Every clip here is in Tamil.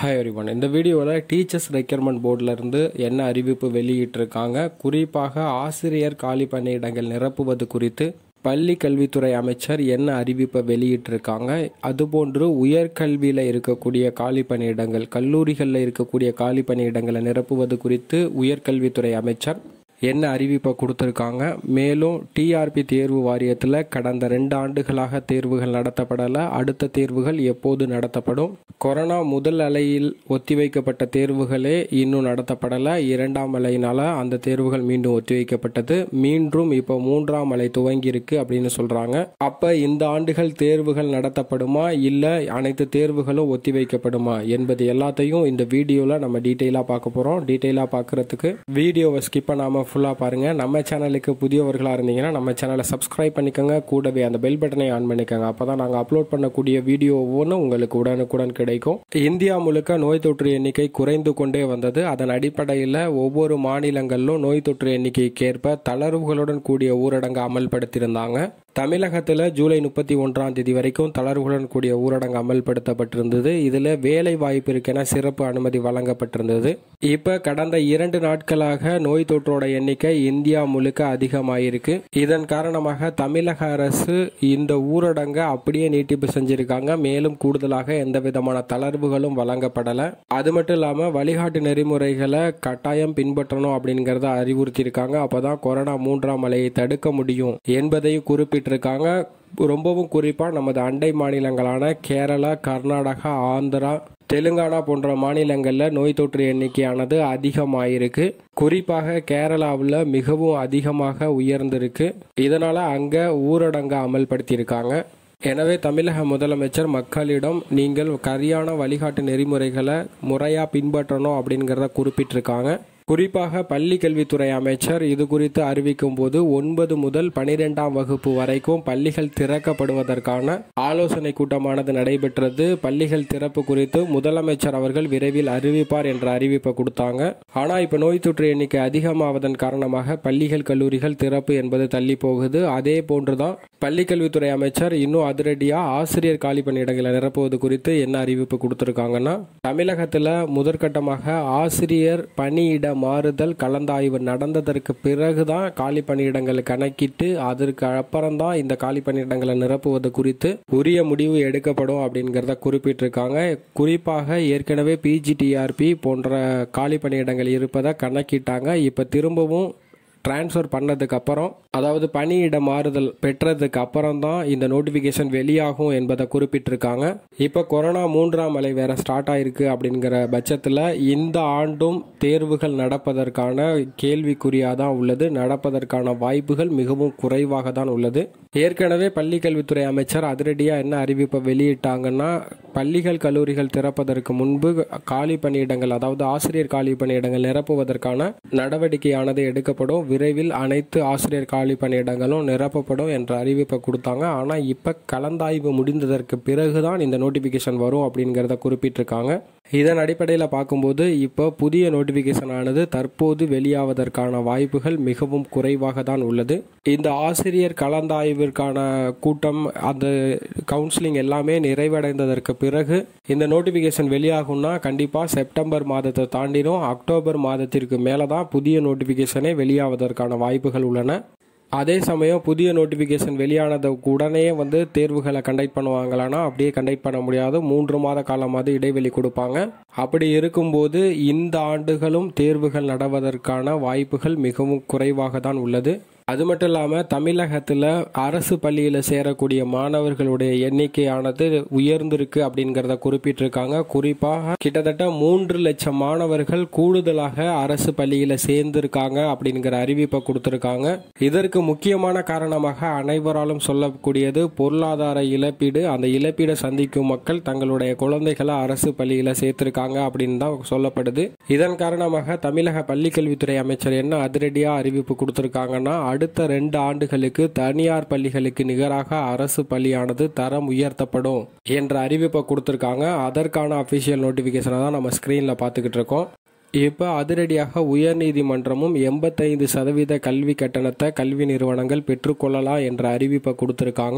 ஹாய் எவ்ரிவன் இந்த வீடியோவில் டீச்சர்ஸ் ரெக்யர்மெண்ட் போர்டிலிருந்து என்ன அறிவிப்பு வெளியிட்டிருக்காங்க குறிப்பாக ஆசிரியர் காலி பணியிடங்கள் நிரப்புவது குறித்து பள்ளி கல்வித்துறை அமைச்சர் என்ன அறிவிப்பை வெளியிட்டிருக்காங்க அதுபோன்று உயர்கல்வியில் இருக்கக்கூடிய காலி பணியிடங்கள் கல்லூரிகளில் இருக்கக்கூடிய காலி பணியிடங்களை நிரப்புவது குறித்து உயர்கல்வித்துறை அமைச்சர் என்ன அறிவிப்பை கொடுத்துருக்காங்க மேலும் டிஆர்பி தேர்வு வாரியத்தில் கடந்த ரெண்டு ஆண்டுகளாக தேர்வுகள் நடத்தப்படலை அடுத்த தேர்வுகள் எப்போது நடத்தப்படும் கொரோனா முதல் அலையில் ஒத்திவைக்கப்பட்ட தேர்வுகளே இன்னும் நடத்தப்படலை இரண்டாம் அலையினால அந்த தேர்வுகள் மீண்டும் ஒத்திவைக்கப்பட்டது மீண்டும் இப்போ மூன்றாம் அலை துவங்கி இருக்கு அப்படின்னு சொல்றாங்க அப்ப இந்த ஆண்டுகள் தேர்வுகள் நடத்தப்படுமா இல்ல அனைத்து தேர்வுகளும் ஒத்திவைக்கப்படுமா என்பது எல்லாத்தையும் இந்த வீடியோல நம்ம டீட்டெயிலா பார்க்க போறோம் டீட்டெயிலா பார்க்கறதுக்கு வீடியோவை ஸ்கிப் பண்ணாம ஃபுல்லாக பாருங்கள் நம்ம சேனலுக்கு புதியவர்களாக இருந்தீங்கன்னா நம்ம சேனலை சப்ஸ்கிரைப் பண்ணிக்கோங்க கூடவே அந்த பெல் பட்டனை ஆன் பண்ணிக்கோங்க அப்போ தான் நாங்கள் அப்லோட் பண்ணக்கூடிய வீடியோ ஒவ்வொன்றும் உங்களுக்கு உடனுக்குடன் கிடைக்கும் இந்தியா முழுக்க நோய் தொற்று எண்ணிக்கை குறைந்து கொண்டே வந்தது அதன் அடிப்படையில் ஒவ்வொரு மாநிலங்களிலும் நோய் தொற்று எண்ணிக்கைக்கு ஏற்ப தளர்வுகளுடன் கூடிய ஊரடங்கு அமல்படுத்தியிருந்தாங்க தமிழகத்தில் ஜூலை முப்பத்தி ஒன்றாம் தேதி வரைக்கும் தளர்வுகளுடன் கூடிய ஊரடங்கு அமல்படுத்தப்பட்டிருந்தது இதில் வேலை வாய்ப்பிற்கென சிறப்பு அனுமதி வழங்கப்பட்டிருந்தது இப்போ கடந்த இரண்டு நாட்களாக நோய் தொற்றோட எண்ணிக்கை இந்தியா முழுக்க அதிகமாயிருக்கு இதன் காரணமாக தமிழக அரசு இந்த ஊரடங்கை அப்படியே நீட்டிப்பு செஞ்சிருக்காங்க மேலும் கூடுதலாக எந்த விதமான தளர்வுகளும் வழங்கப்படலை அது மட்டும் இல்லாமல் வழிகாட்டு நெறிமுறைகளை கட்டாயம் பின்பற்றணும் அப்படிங்கிறத அறிவுறுத்தியிருக்காங்க அப்போதான் கொரோனா மூன்றாம் அலையை தடுக்க முடியும் என்பதையும் குறிப்பிட்டிருக்காங்க ரொம்பவும் குறிப்பாக நமது அண்டை மாநிலங்களான கேரளா கர்நாடகா ஆந்திரா தெலுங்கானா போன்ற மாநிலங்களில் நோய் தொற்று எண்ணிக்கையானது அதிகமாயிருக்கு குறிப்பாக கேரளாவில் மிகவும் அதிகமாக உயர்ந்திருக்கு இதனால அங்கே ஊரடங்கு அமல்படுத்தியிருக்காங்க எனவே தமிழக முதலமைச்சர் மக்களிடம் நீங்கள் சரியான வழிகாட்டு நெறிமுறைகளை முறையாக பின்பற்றணும் அப்படிங்கிறத குறிப்பிட்டிருக்காங்க குறிப்பாக பள்ளி கல்வித்துறை அமைச்சர் இது குறித்து அறிவிக்கும் போது ஒன்பது முதல் பனிரெண்டாம் வகுப்பு வரைக்கும் பள்ளிகள் திறக்கப்படுவதற்கான ஆலோசனை கூட்டமானது நடைபெற்றது பள்ளிகள் திறப்பு குறித்து முதலமைச்சர் அவர்கள் விரைவில் அறிவிப்பார் என்ற அறிவிப்பை கொடுத்தாங்க ஆனா இப்ப நோய் தொற்று எண்ணிக்கை அதிகமாவதன் காரணமாக பள்ளிகள் கல்லூரிகள் திறப்பு என்பது தள்ளி போகுது அதே போன்றுதான் பள்ளி கல்வித்துறை அமைச்சர் இன்னும் அதிரடியா ஆசிரியர் காலி பணியிடங்களை நிரப்புவது குறித்து என்ன அறிவிப்பு கொடுத்திருக்காங்கன்னா தமிழகத்துல முதற்கட்டமாக ஆசிரியர் பணியிட மாறுதல் கலந்தாய்வு நடந்ததற்கு பிறகுதான் காலி பணியிடங்களை கணக்கிட்டு அதற்கு அப்புறம் தான் இந்த காலி பணியிடங்களை நிரப்புவது குறித்து உரிய முடிவு எடுக்கப்படும் அப்படிங்கிறத குறிப்பிட்டிருக்காங்க குறிப்பாக ஏற்கனவே பிஜிடிஆர்பி போன்ற காலி பணியிடங்கள் இருப்பதை கணக்கிட்டாங்க இப்போ திரும்பவும் டிரான்ஸ்ஃபர் பண்ணதுக்கு அப்புறம் அதாவது பணியிட மாறுதல் பெற்றதுக்கு அப்புறம் தான் இந்த நோட்டிஃபிகேஷன் வெளியாகும் என்பதை குறிப்பிட்டிருக்காங்க இப்போ கொரோனா மூன்றாம் அலை வேற ஸ்டார்ட் ஆயிருக்கு அப்படிங்கிற பட்சத்தில் இந்த ஆண்டும் தேர்வுகள் நடப்பதற்கான கேள்விக்குறியாக தான் உள்ளது நடப்பதற்கான வாய்ப்புகள் மிகவும் குறைவாக தான் உள்ளது ஏற்கனவே பள்ளி கல்வித்துறை அமைச்சர் அதிரடியாக என்ன அறிவிப்பை வெளியிட்டாங்கன்னா பள்ளிகள் கல்லூரிகள் திறப்பதற்கு முன்பு காலி பணியிடங்கள் அதாவது ஆசிரியர் காலி பணியிடங்கள் நிரப்புவதற்கான நடவடிக்கையானது எடுக்கப்படும் விரைவில் அனைத்து ஆசிரியர் காலி பணியிடங்களும் நிரப்பப்படும் என்ற அறிவிப்பை கொடுத்தாங்க ஆனால் இப்போ கலந்தாய்வு முடிந்ததற்கு பிறகுதான் இந்த நோட்டிஃபிகேஷன் வரும் அப்படிங்கிறத குறிப்பிட்டிருக்காங்க இதன் அடிப்படையில் பார்க்கும்போது இப்போ புதிய நோட்டிஃபிகேஷன் ஆனது தற்போது வெளியாவதற்கான வாய்ப்புகள் மிகவும் குறைவாக தான் உள்ளது இந்த ஆசிரியர் கலந்தாய்விற்கான கூட்டம் அந்த கவுன்சிலிங் எல்லாமே நிறைவடைந்ததற்கு பிறகு இந்த நோட்டிஃபிகேஷன் வெளியாகும்னா கண்டிப்பாக செப்டம்பர் மாதத்தை தாண்டிடும் அக்டோபர் மாதத்திற்கு மேலே தான் புதிய நோட்டிஃபிகேஷனே வெளியாவதற்கான வாய்ப்புகள் உள்ளன அதே சமயம் புதிய நோட்டிஃபிகேஷன் வெளியானது உடனே வந்து தேர்வுகளை கண்டக்ட் பண்ணுவாங்களான்னா அப்படியே கண்டக்ட் பண்ண முடியாது மூன்று மாத காலமாவது இடைவெளி கொடுப்பாங்க அப்படி இருக்கும்போது இந்த ஆண்டுகளும் தேர்வுகள் நடவதற்கான வாய்ப்புகள் மிகவும் குறைவாக தான் உள்ளது அது மட்டும் இல்லாமல் தமிழகத்தில் அரசு பள்ளியில் சேரக்கூடிய மாணவர்களுடைய எண்ணிக்கையானது உயர்ந்திருக்கு அப்படிங்கிறத குறிப்பிட்டிருக்காங்க குறிப்பாக கிட்டத்தட்ட மூன்று லட்சம் மாணவர்கள் கூடுதலாக அரசு பள்ளியில் சேர்ந்திருக்காங்க அப்படிங்கிற அறிவிப்பை கொடுத்திருக்காங்க இதற்கு முக்கியமான காரணமாக அனைவராலும் சொல்லக்கூடியது பொருளாதார இழப்பீடு அந்த இழப்பீடை சந்திக்கும் மக்கள் தங்களுடைய குழந்தைகளை அரசு பள்ளியில் சேர்த்திருக்காங்க அப்படின்னு தான் சொல்லப்படுது இதன் காரணமாக தமிழக பள்ளிக்கல்வித்துறை அமைச்சர் என்ன அதிரடியாக அறிவிப்பு கொடுத்திருக்காங்கன்னா அடுத்த ரெண்டு ஆண்டுகளுக்கு தனியார் பள்ளிகளுக்கு நிகராக அரசு பள்ளியானது தரம் உயர்த்தப்படும் என்ற அறிவிப்பை கொடுத்திருக்காங்க அதற்கான அபிஷியல் நோட்டிபிகேஷனை தான் நம்ம ஸ்கிரீன்ல பார்த்துக்கிட்டு இருக்கோம் இப்போ அதிரடியாக உயர்நீதிமன்றமும் எண்பத்தைந்து சதவீத கல்வி கட்டணத்தை கல்வி நிறுவனங்கள் பெற்றுக்கொள்ளலாம் என்ற அறிவிப்பை கொடுத்திருக்காங்க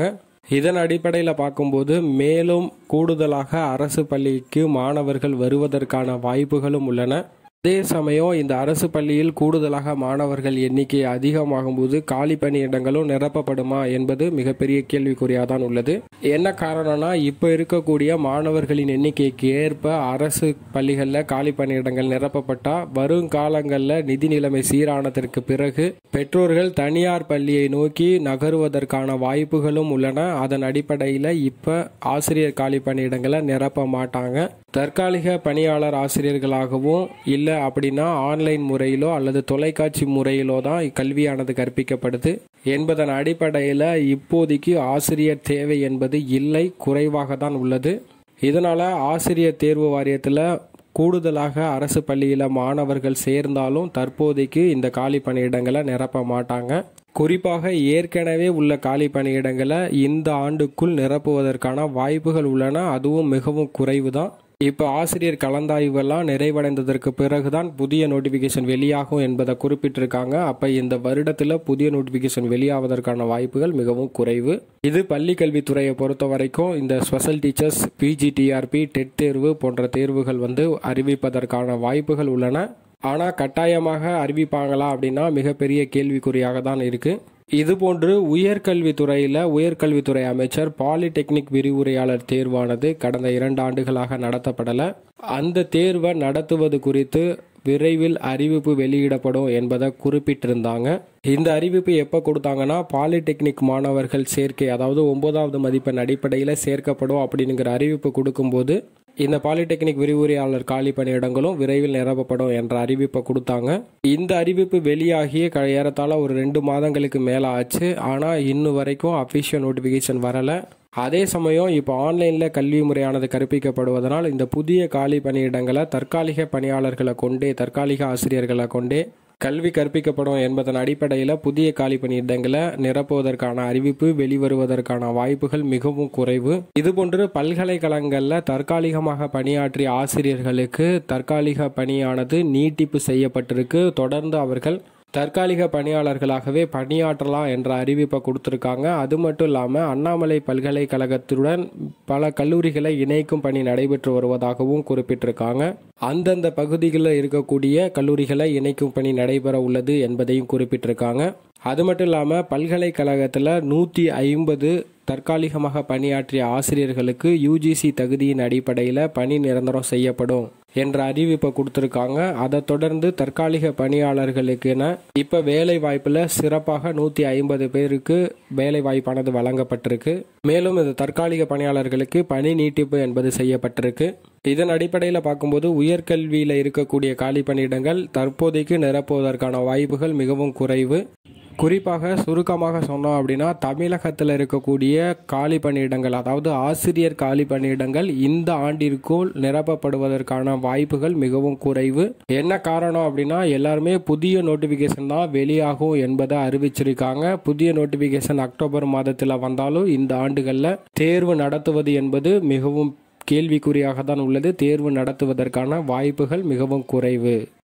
இதன் அடிப்படையில் பார்க்கும்போது மேலும் கூடுதலாக அரசு பள்ளிக்கு மாணவர்கள் வருவதற்கான வாய்ப்புகளும் உள்ளன அதே சமயம் இந்த அரசு பள்ளியில் கூடுதலாக மாணவர்கள் எண்ணிக்கை அதிகமாகும் போது காலி பணியிடங்களும் நிரப்பப்படுமா என்பது மிகப்பெரிய கேள்விக்குறியாக தான் உள்ளது என்ன காரணம்னா இப்போ இருக்கக்கூடிய மாணவர்களின் எண்ணிக்கைக்கு ஏற்ப அரசு பள்ளிகளில் காலி பணியிடங்கள் நிரப்பப்பட்டா வரும் காலங்களில் நிதி நிலைமை சீரானதற்கு பிறகு பெற்றோர்கள் தனியார் பள்ளியை நோக்கி நகருவதற்கான வாய்ப்புகளும் உள்ளன அதன் அடிப்படையில் இப்போ ஆசிரியர் காலி பணியிடங்களை நிரப்ப மாட்டாங்க தற்காலிக பணியாளர் ஆசிரியர்களாகவும் இல்லை அப்படின்னா ஆன்லைன் முறையிலோ அல்லது தொலைக்காட்சி முறையிலோ தான் கல்வியானது கற்பிக்கப்படுது என்பதன் அடிப்படையில் இப்போதைக்கு ஆசிரியர் தேவை என்பது இல்லை குறைவாக தான் உள்ளது இதனால் ஆசிரியர் தேர்வு வாரியத்தில் கூடுதலாக அரசு பள்ளியில் மாணவர்கள் சேர்ந்தாலும் தற்போதைக்கு இந்த காலி பணியிடங்களை நிரப்ப மாட்டாங்க குறிப்பாக ஏற்கனவே உள்ள காலி பணியிடங்களை இந்த ஆண்டுக்குள் நிரப்புவதற்கான வாய்ப்புகள் உள்ளன அதுவும் மிகவும் குறைவு தான் இப்போ ஆசிரியர் கலந்தாய்வெல்லாம் நிறைவடைந்ததற்கு பிறகுதான் புதிய நோட்டிஃபிகேஷன் வெளியாகும் என்பதை குறிப்பிட்டிருக்காங்க அப்போ இந்த வருடத்தில் புதிய நோட்டிஃபிகேஷன் வெளியாவதற்கான வாய்ப்புகள் மிகவும் குறைவு இது பள்ளி கல்வித்துறையை பொறுத்த வரைக்கும் இந்த ஸ்பெஷல் டீச்சர்ஸ் பிஜிடிஆர்பி டெட் தேர்வு போன்ற தேர்வுகள் வந்து அறிவிப்பதற்கான வாய்ப்புகள் உள்ளன ஆனால் கட்டாயமாக அறிவிப்பாங்களா அப்படின்னா மிகப்பெரிய கேள்விக்குறியாக தான் இருக்குது இதுபோன்று உயர்கல்வித்துறையில் உயர்கல்வித்துறை அமைச்சர் பாலிடெக்னிக் விரிவுரையாளர் தேர்வானது கடந்த இரண்டு ஆண்டுகளாக நடத்தப்படலை அந்த தேர்வை நடத்துவது குறித்து விரைவில் அறிவிப்பு வெளியிடப்படும் என்பதை குறிப்பிட்டிருந்தாங்க இந்த அறிவிப்பு எப்போ கொடுத்தாங்கன்னா பாலிடெக்னிக் மாணவர்கள் சேர்க்கை அதாவது ஒன்பதாவது மதிப்பெண் அடிப்படையில் சேர்க்கப்படும் அப்படிங்கிற அறிவிப்பு கொடுக்கும்போது இந்த பாலிடெக்னிக் விரிவுரையாளர் காலி பணியிடங்களும் விரைவில் நிரப்பப்படும் என்ற அறிவிப்பை கொடுத்தாங்க இந்த அறிவிப்பு வெளியாகிய க ஏறத்தாழ ஒரு ரெண்டு மாதங்களுக்கு மேலே ஆச்சு ஆனால் இன்னும் வரைக்கும் அஃபிஷியல் நோட்டிஃபிகேஷன் வரலை அதே சமயம் இப்போ ஆன்லைனில் கல்வி முறையானது கற்பிக்கப்படுவதனால் இந்த புதிய காலி பணியிடங்களை தற்காலிக பணியாளர்களை கொண்டே தற்காலிக ஆசிரியர்களை கொண்டே கல்வி கற்பிக்கப்படும் என்பதன் அடிப்படையில் புதிய காலி பணியிடங்களை நிரப்புவதற்கான அறிவிப்பு வெளிவருவதற்கான வாய்ப்புகள் மிகவும் குறைவு இதுபோன்று பல்கலைக்கழகங்களில் தற்காலிகமாக பணியாற்றிய ஆசிரியர்களுக்கு தற்காலிக பணியானது நீட்டிப்பு செய்யப்பட்டிருக்கு தொடர்ந்து அவர்கள் தற்காலிக பணியாளர்களாகவே பணியாற்றலாம் என்ற அறிவிப்பை கொடுத்துருக்காங்க அது மட்டும் இல்லாமல் அண்ணாமலை பல்கலைக்கழகத்துடன் பல கல்லூரிகளை இணைக்கும் பணி நடைபெற்று வருவதாகவும் குறிப்பிட்டிருக்காங்க அந்தந்த பகுதிகளில் இருக்கக்கூடிய கல்லூரிகளை இணைக்கும் பணி நடைபெற உள்ளது என்பதையும் குறிப்பிட்டிருக்காங்க அது மட்டும் இல்லாமல் பல்கலைக்கழகத்தில் நூற்றி ஐம்பது தற்காலிகமாக பணியாற்றிய ஆசிரியர்களுக்கு யூஜிசி தகுதியின் அடிப்படையில் பணி நிரந்தரம் செய்யப்படும் என்ற அறிவிப்பை கொடுத்துருக்காங்க அதை தொடர்ந்து தற்காலிக பணியாளர்களுக்கென இப்போ வேலை வாய்ப்பில் சிறப்பாக நூற்றி ஐம்பது பேருக்கு வேலை வாய்ப்பானது வழங்கப்பட்டிருக்கு மேலும் இந்த தற்காலிக பணியாளர்களுக்கு பணி நீட்டிப்பு என்பது செய்யப்பட்டிருக்கு இதன் அடிப்படையில் பார்க்கும்போது உயர்கல்வியில் இருக்கக்கூடிய காலி பணியிடங்கள் தற்போதைக்கு நிரப்புவதற்கான வாய்ப்புகள் மிகவும் குறைவு குறிப்பாக சுருக்கமாக சொன்னோம் அப்படின்னா தமிழகத்தில் இருக்கக்கூடிய காலி பணியிடங்கள் அதாவது ஆசிரியர் காலி பணியிடங்கள் இந்த ஆண்டிற்குள் நிரப்பப்படுவதற்கான வாய்ப்புகள் மிகவும் குறைவு என்ன காரணம் அப்படின்னா எல்லாருமே புதிய நோட்டிஃபிகேஷன் தான் வெளியாகும் என்பதை அறிவிச்சிருக்காங்க புதிய நோட்டிஃபிகேஷன் அக்டோபர் மாதத்தில் வந்தாலும் இந்த ஆண்டுகளில் தேர்வு நடத்துவது என்பது மிகவும் கேள்விக்குறியாக தான் உள்ளது தேர்வு நடத்துவதற்கான வாய்ப்புகள் மிகவும் குறைவு